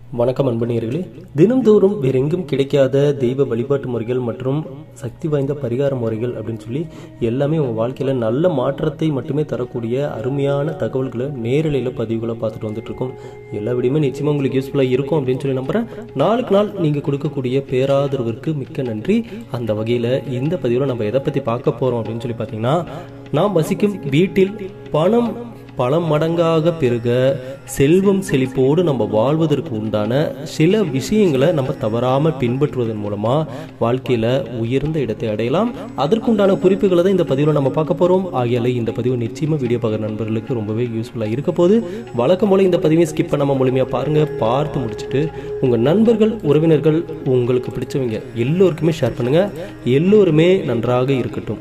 வணக்கம் அன்பணியர்களே தினம்தோறும் வேறெங்கும் கிடைக்காத தெய்வ வழிபாட்டு முறைகள் மற்றும் சக்தி வாய்ந்த பரிகார முறைகள் அப்படின்னு சொல்லி எல்லாமே உங்கள் வாழ்க்கையில் நல்ல மாற்றத்தை மட்டுமே தரக்கூடிய அருமையான தகவல்களை நேரலையில் பதிவுகளை பார்த்துட்டு வந்துட்டு இருக்கோம் எல்லா விடையுமே நிச்சயமாக உங்களுக்கு யூஸ்ஃபுல்லாக இருக்கும் அப்படின்னு சொல்லி நம்புகிறேன் நாளுக்கு நாள் நீங்கள் கொடுக்கக்கூடிய பேராதரவிற்கு மிக்க நன்றி அந்த வகையில் இந்த பதிவில் நம்ம எதை பற்றி பார்க்க போகிறோம் அப்படின்னு சொல்லி பார்த்தீங்கன்னா நாம் வசிக்கும் வீட்டில் பணம் பல மடங்காக பெருக செல்வம் செழிப்போடு நம்ம வாழ்வதற்கு உண்டான சில விஷயங்களை நம்ம தவறாமல் பின்பற்றுவதன் மூலமா வாழ்க்கையில உயர்ந்த இடத்தை அடையலாம் அதற்குண்டான குறிப்புகளை தான் இந்த பதிவில் நம்ம பார்க்க போறோம் ஆகியால இந்த பதிவு நிச்சயமா வீடியோ பார்க்குற நண்பர்களுக்கு ரொம்பவே யூஸ்ஃபுல்லாக இருக்க போது வழக்கம் போல இந்த பதிவை ஸ்கிப் பண்ணாம முழுமையா பாருங்க பார்த்து முடிச்சுட்டு உங்க நண்பர்கள் உறவினர்கள் உங்களுக்கு பிடிச்சவங்க எல்லோருக்குமே ஷேர் பண்ணுங்க எல்லோருமே நன்றாக இருக்கட்டும்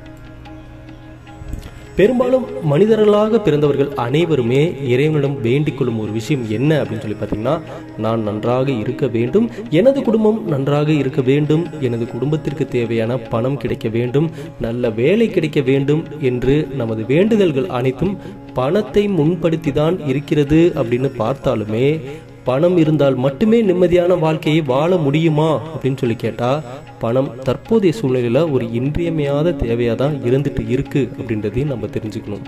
பெரும்பாலும் மனிதர்களாக பிறந்தவர்கள் அனைவருமே இறைவனிடம் வேண்டிக் கொள்ளும் ஒரு விஷயம் என்ன அப்படின்னு சொல்லி பார்த்தீங்கன்னா நான் நன்றாக இருக்க வேண்டும் எனது குடும்பம் நன்றாக இருக்க வேண்டும் எனது குடும்பத்திற்கு தேவையான பணம் கிடைக்க வேண்டும் நல்ல வேலை கிடைக்க வேண்டும் என்று நமது வேண்டுதல்கள் அனைத்தும் பணத்தை முன்படுத்தி தான் இருக்கிறது அப்படின்னு பார்த்தாலுமே பணம் இருந்தால் மட்டுமே நிம்மதியான வாழ்க்கையை வாழ முடியுமா அப்படின்னு சொல்லி கேட்டா பணம் தற்போதைய சூழ்நிலையில ஒரு இன்றியமையாத தேவையா தான் இருந்துட்டு இருக்கு அப்படின்றதையும் நம்ம தெரிஞ்சுக்கணும்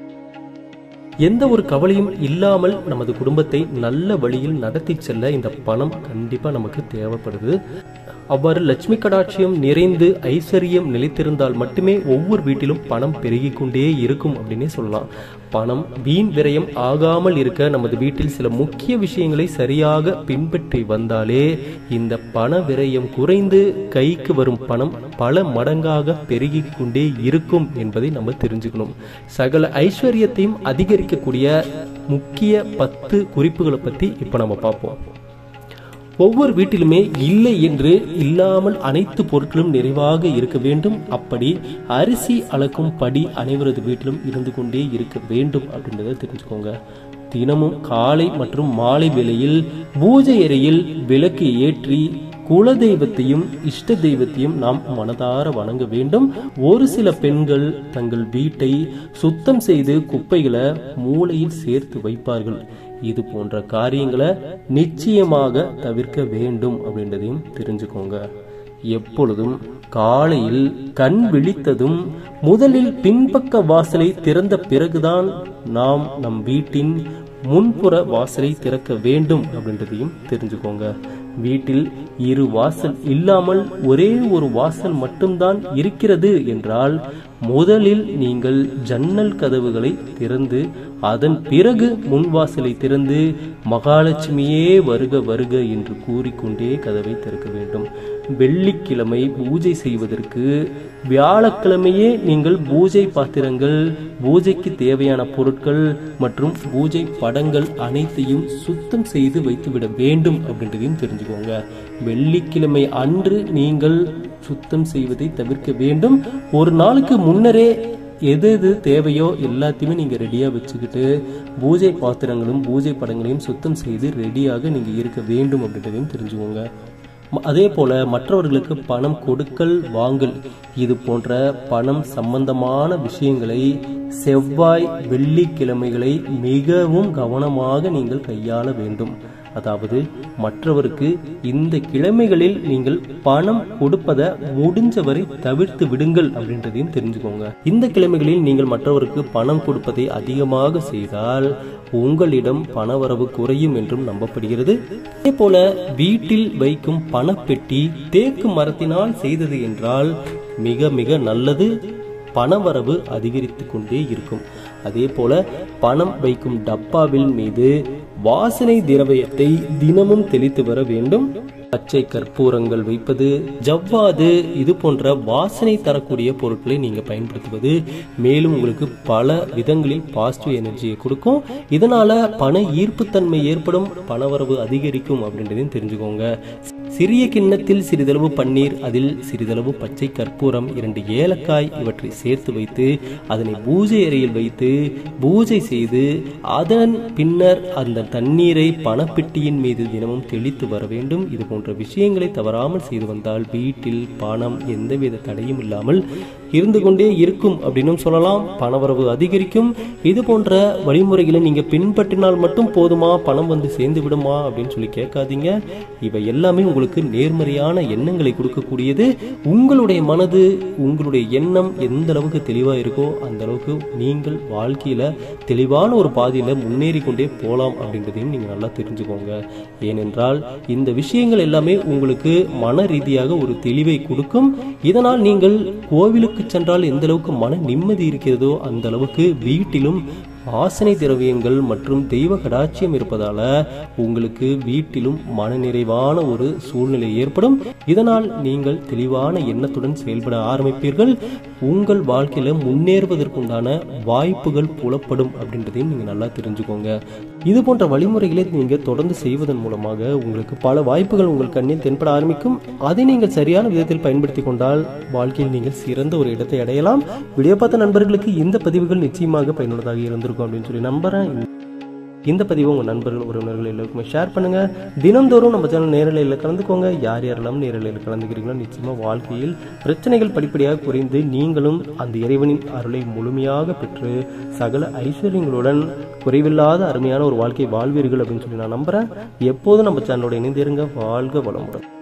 எந்த ஒரு கவலையும் இல்லாமல் நமது குடும்பத்தை நல்ல வழியில் நடத்தி செல்ல இந்த பணம் கண்டிப்பா நமக்கு தேவைப்படுது அவ்வாறு லட்சுமி கடாட்சியம் நிறைந்து ஐஸ்வர்யம் நிலைத்திருந்தால் மட்டுமே ஒவ்வொரு வீட்டிலும் பணம் பெருகிக் கொண்டே இருக்கும் அப்படின்னே சொல்லலாம் பணம் வீண் விரயம் ஆகாமல் இருக்க நமது வீட்டில் சில முக்கிய விஷயங்களை சரியாக பின்பற்றி வந்தாலே இந்த பண விரயம் குறைந்து கைக்கு வரும் பணம் பல மடங்காக பெருகிக் கொண்டே இருக்கும் என்பதை நம்ம தெரிஞ்சுக்கணும் சகல ஐஸ்வர்யத்தையும் அதிகரிக்கக்கூடிய முக்கிய பத்து குறிப்புகளை பத்தி இப்ப நம்ம பார்ப்போம் ஒவ்வொரு வீட்டிலுமே இல்லை என்று இல்லாமல் அனைத்து பொருட்களும் நிறைவாக இருக்க வேண்டும் அப்படி அரிசி அளக்கும் படி அனைவரது வீட்டிலும் இருந்து கொண்டே இருக்க வேண்டும் அப்படின்றத தெரிஞ்சுக்கோங்க தினமும் காலை மற்றும் மாலை வேளையில் பூஜை அறையில் விளக்கு ஏற்றி குல தெய்வத்தையும் இஷ்ட தெய்வத்தையும் நாம் மனதார வணங்க வேண்டும் ஒரு சில பெண்கள் தங்கள் வீட்டை சுத்தம் செய்து குப்பைகளை மூளையில் சேர்த்து வைப்பார்கள் இது போன்ற காரியங்களை நிச்சயமாக தவிர்க்க வேண்டும் அப்படின்றதையும் தெரிஞ்சுக்கோங்க எப்பொழுதும் காலையில் கண் விழித்ததும் முதலில் பின்பக்க வாசலை திறந்த பிறகுதான் நாம் நம் வீட்டின் முன்புற வாசலை திறக்க வேண்டும் அப்படின்றதையும் தெரிஞ்சுக்கோங்க வீட்டில் இரு வாசல் இல்லாமல் ஒரே ஒரு வாசல் மட்டும்தான் இருக்கிறது என்றால் முதலில் நீங்கள் ஜன்னல் கதவுகளை திறந்து அதன் பிறகு முன்வாசலை திறந்து மகாலட்சுமியே வருக வருக என்று கூறிக்கொண்டே கதவை திறக்க வேண்டும் வெள்ளிக்கிழமை பூஜை செய்வதற்கு வியாழக்கிழமையே நீங்கள் பூஜை பாத்திரங்கள் பூஜைக்கு தேவையான பொருட்கள் மற்றும் பூஜை படங்கள் அனைத்தையும் சுத்தம் செய்து வைத்துவிட வேண்டும் அப்படின்றதையும் தெரிஞ்சுக்கோங்க வெள்ளிக்கிழமை அன்று நீங்கள் சுத்தம் செய்வதை தவிர்க்க வேண்டும் ஒரு நாளுக்கு முன்னரே எது எது தேவையோ எல்லாத்தையுமே நீங்கள் ரெடியாக வச்சுக்கிட்டு பூஜை பாத்திரங்களும் பூஜை படங்களையும் சுத்தம் செய்து ரெடியாக நீங்கள் இருக்க வேண்டும் அப்படின்றதையும் தெரிஞ்சுக்கோங்க அதே போல மற்றவர்களுக்கு பணம் கொடுக்கல் வாங்கல் இது போன்ற பணம் சம்பந்தமான விஷயங்களை செவ்வாய் வெள்ளிக்கிழமைகளை மிகவும் கவனமாக நீங்கள் கையாள வேண்டும் அதாவது மற்றவருக்கு இந்த கிழமைகளில் நீங்கள் பணம் கொடுப்பதை முடிஞ்சவரை தவிர்த்து விடுங்கள் அப்படின்றதையும் தெரிஞ்சுக்கோங்க இந்த கிழமைகளில் நீங்கள் மற்றவருக்கு பணம் கொடுப்பதை அதிகமாக செய்தால் உங்களிடம் பணவரவு குறையும் என்றும் நம்பப்படுகிறது அதே போல வீட்டில் வைக்கும் பணப்பெட்டி தேக்கு மரத்தினால் செய்தது என்றால் மிக மிக நல்லது பணவரவு அதிகரித்து கொண்டே இருக்கும் அதே போல பணம் வைக்கும் டப்பாவில் மீது வாசனை திரவியத்தை தினமும் தெளித்து வர வேண்டும் பச்சை கற்பூரங்கள் வைப்பது ஜவ்வாது இது போன்ற வாசனை தரக்கூடிய பொருட்களை நீங்க பயன்படுத்துவது மேலும் உங்களுக்கு பல விதங்களில் பாசிட்டிவ் எனர்ஜியை கொடுக்கும் இதனால பண ஈர்ப்புத்தன்மை ஏற்படும் பணவரவு அதிகரிக்கும் அப்படின்றதையும் தெரிஞ்சுக்கோங்க சிறிய கிண்ணத்தில் சிறிதளவு பன்னீர் அதில் சிறிதளவு பச்சை கற்பூரம் இரண்டு ஏலக்காய் இவற்றை சேர்த்து வைத்து அதனை பூஜை அறையில் வைத்து பூஜை செய்து அதன் பின்னர் அந்த தண்ணீரை பணப்பெட்டியின் மீது தினமும் தெளித்து வர வேண்டும் இது போன்ற விஷயங்களை தவறாமல் செய்து வந்தால் வீட்டில் பணம் எந்தவித தடையும் இல்லாமல் இருந்து கொண்டே இருக்கும் அப்படின்னும் சொல்லலாம் பணவரவு அதிகரிக்கும் இது போன்ற வழிமுறைகளை நீங்க பின்பற்றினால் மட்டும் போதுமா பணம் வந்து சேர்ந்து விடுமா அப்படின்னு சொல்லி கேட்காதீங்க இவை எல்லாமே உங்களுக்கு நேர்மறையான எண்ணங்களை கொடுக்கக்கூடியது உங்களுடைய மனது உங்களுடைய எண்ணம் எந்த அளவுக்கு தெளிவா இருக்கோ அந்த அளவுக்கு நீங்கள் வாழ்க்கையில தெளிவான ஒரு பாதையில முன்னேறி கொண்டே போலாம் அப்படின்றதையும் நீங்க நல்லா தெரிஞ்சுக்கோங்க ஏனென்றால் இந்த விஷயங்கள் எல்லாமே உங்களுக்கு மன ரீதியாக ஒரு தெளிவை கொடுக்கும் இதனால் நீங்கள் கோவிலுக்கு சென்றால் எந்த அளவுக்கு மன நிம்மதி இருக்கிறதோ அந்த அளவுக்கு வீட்டிலும் வாசனை திரவியங்கள் மற்றும் தெய்வ கடாட்சியம் இருப்பதால உங்களுக்கு வீட்டிலும் மனநிறைவான ஒரு சூழ்நிலை ஏற்படும் இதனால் நீங்கள் தெளிவான எண்ணத்துடன் செயல்பட ஆரம்பிப்பீர்கள் உங்கள் வாழ்க்கையில முன்னேறுவதற்குண்டான வாய்ப்புகள் புலப்படும் அப்படின்றதையும் நீங்க நல்லா தெரிஞ்சுக்கோங்க இது போன்ற வழிமுறைகளை நீங்க தொடர்ந்து செய்வதன் மூலமாக உங்களுக்கு பல வாய்ப்புகள் உங்கள் கண்ணில் தென்பட ஆரம்பிக்கும் அதை நீங்கள் சரியான விதத்தில் பயன்படுத்தி கொண்டால் வாழ்க்கையில் நீங்கள் சிறந்த ஒரு இடத்தை அடையலாம் வீடியோ பார்த்த நண்பர்களுக்கு இந்த பதிவுகள் நிச்சயமாக பயனுள்ளதாக இருந்திருக்கும் அப்படின்னு சொல்லி நம்புறேன் இந்த பதிவை உங்கள் நண்பர்கள் உறவினர்கள் எல்லாருக்குமே ஷேர் பண்ணுங்க தினந்தோறும் நம்ம சேனல் நேரலையில் கலந்துக்கோங்க யார் யாரெல்லாம் நேரலையில் கலந்துக்கிறீங்களோ நிச்சயமாக வாழ்க்கையில் பிரச்சனைகள் படிப்படியாக குறைந்து நீங்களும் அந்த இறைவனின் அருளை முழுமையாக பெற்று சகல ஐஸ்வர்யங்களுடன் குறைவில்லாத அருமையான ஒரு வாழ்க்கை வாழ்வீர்கள் அப்படின்னு சொல்லி நான் நம்புறேன் எப்போதும் நம்ம சேனலோட இணைந்திருங்க வாழ்க வளமுடன்